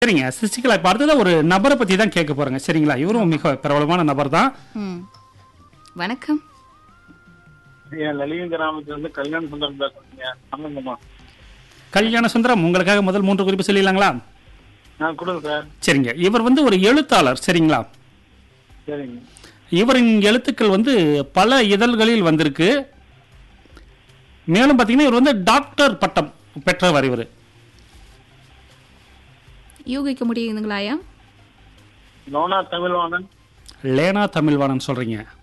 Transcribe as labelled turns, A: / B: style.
A: சரிங்க சசிகலா இப்போ அடுத்ததான் ஒரு நபரை பற்றி தான் கேட்க போகிறேங்க சரிங்களா இவரும் மிக பிரபலமான நபர் தான்
B: ம் வணக்கம்
C: என் லலிங்க கிராமத்துல இருந்து கல்யாண சுந்தரம் பேசுறீங்க ஆமாங்கம்மா
A: கல்யாண சுந்தரம் உங்களுக்காக முதல் மூன்று குறிப்பு சொல்லிடலாங்களா
C: நான் கொடுங்க சார்
A: சரிங்க இவர் வந்து ஒரு எழுத்தாளர் சரிங்களா
C: சரிங்க
A: இவரின் எழுத்துக்கள் வந்து பல இதழ்களில் வந்திருக்கு மேலும் பார்த்தீங்கன்னா இவர் வந்து டாக்டர் பட்டம் பெற்றவர் இவர்
B: யூகிக்க முடியுதுங்களா ஐயா
C: நோனா தமிழ்வாணன்
A: லேனா தமிழ்வாணன் சொல்றீங்க